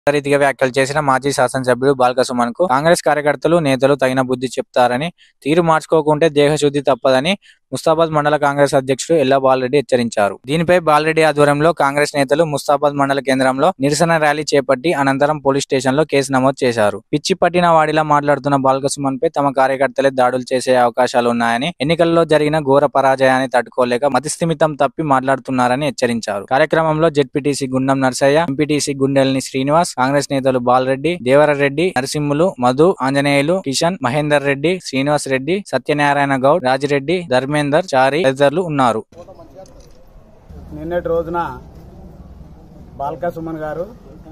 రీతిగా వ్యాఖ్యలు చేసిన మాజీ శాసనసభ్యుడు బాల్క సుమన్ కు కాంగ్రెస్ కార్యకర్తలు నేతలు తగిన బుద్ధి చెప్తారని తీరు మార్చుకోకుంటే దేహశుద్ధి తప్పదని ముస్తాబాద్ మండల కాంగ్రెస్ అధ్యక్షుడు ఎల్లా బాలరెడ్డి హెచ్చరించారు దీనిపై బాలరెడ్డి ఆధ్వర్యంలో కాంగ్రెస్ నేతలు ముస్తాబాద్ మండల కేంద్రంలో నిరసన ర్యాలీ చేపట్టి అనంతరం పోలీస్ స్టేషన్ లో కేసు నమోదు చేశారు పిచ్చి పట్టిన వాడిలా మాట్లాడుతున్న బాల్క సుమన్ పై తమ కార్యకర్తలే దాడులు చేసే అవకాశాలు ఉన్నాయని ఎన్నికల్లో జరిగిన ఘోర పరాజయాన్ని తట్టుకోలేక మతిస్థిమితం తప్పి మాట్లాడుతున్నారని హెచ్చరించారు కార్యక్రమంలో జెడ్పీటీసీ గుండం నర్సయ్య ఎంపీటీసీ గుండెల్ని శ్రీనివాస్ కాంగ్రెస్ నేతలు బాలరెడ్డి దేవరరెడ్డి నరసింహులు మధు ఆంజనేయులు కిషన్ మహేందర్ రెడ్డి శ్రీనివాస్ రెడ్డి సత్యనారాయణ గౌడ్ రాజిరెడ్డి ధర్మేందర్ చారి తదితరులు ఉన్నారు నిన్నటి రోజున బాల్కా సుమన్ గారు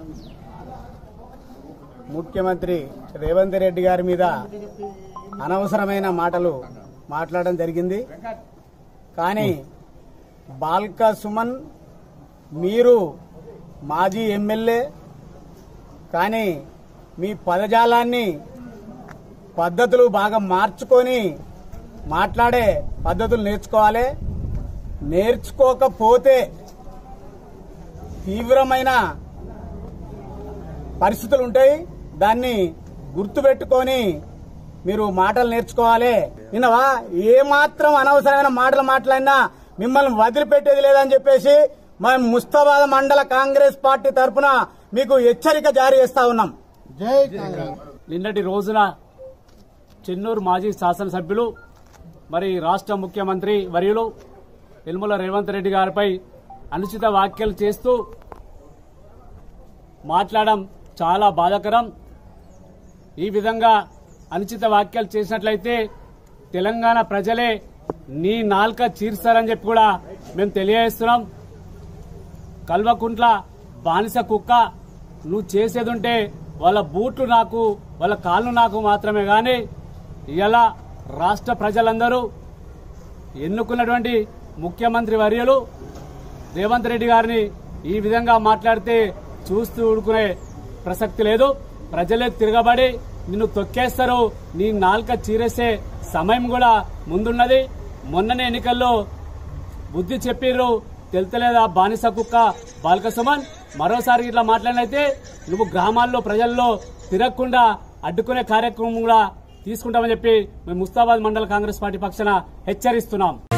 ముఖ్యమంత్రి రేవంత్ రెడ్డి గారి మీద అనవసరమైన మాటలు మాట్లాడడం జరిగింది కానీ బాల్కా సుమన్ మీరు మాజీ ఎమ్మెల్యే కానీ మీ పదజాలాన్ని పద్ధతులు బాగా మార్చుకొని మాట్లాడే పద్ధతులు నేర్చుకోవాలి నేర్చుకోకపోతే తీవ్రమైన పరిస్థితులు ఉంటాయి దాన్ని గుర్తుపెట్టుకొని మీరు మాటలు నేర్చుకోవాలి విన్నవా ఏ మాత్రం అనవసరమైన మాటలు మాట్లాడినా మిమ్మల్ని వదిలిపెట్టేది లేదని చెప్పేసి మేము ముస్తాబాద్ మండల కాంగ్రెస్ పార్టీ తరఫున మీకు హెచ్చరిక జారీ చేస్తా ఉన్నాం నిన్నటి రోజున చెన్నూరు మాజీ శాసనసభ్యులు మరి రాష్ట్ర ముఖ్యమంత్రి వర్యులు యనమల రేవంత్ రెడ్డి గారిపై అనుచిత వ్యాఖ్యలు చేస్తూ మాట్లాడడం చాలా బాధాకరం ఈ విధంగా అనుచిత వ్యాఖ్యలు చేసినట్లయితే తెలంగాణ ప్రజలే నీ నాల్క చీరుస్తారని చెప్పి కూడా మేము తెలియజేస్తున్నాం కల్వకుంట్ల బానిస కుక్క నువ్వు చేసేది ఉంటే వాళ్ళ బూట్లు నాకు వాళ్ళ కాళ్ళు నాకు మాత్రమే కానీ ఇలా రాష్ట్ర ప్రజలందరూ ఎన్నుకున్నటువంటి ముఖ్యమంత్రి వర్యులు రేవంత్ రెడ్డి గారిని ఈ విధంగా మాట్లాడితే చూస్తూ ఊడుకునే ప్రసక్తి లేదు ప్రజలే తిరగబడి నిన్ను తొక్కేస్తారు నీ నాల్క చీరేసే సమయం కూడా ముందున్నది మొన్ననే ఎన్నికల్లో బుద్ధి చెప్పిర్రు తెలుతలేదా బానిస కుక్క బాలక సుమన్ మరోసారి ఇట్లా మాట్లాడినైతే నువ్వు గ్రామాల్లో ప్రజల్లో తిరగకుండా అడ్డుకునే కార్యక్రమం కూడా తీసుకుంటామని చెప్పి మేము ముస్తాబాద్ మండల కాంగ్రెస్ పార్టీ పక్షాన హెచ్చరిస్తున్నాం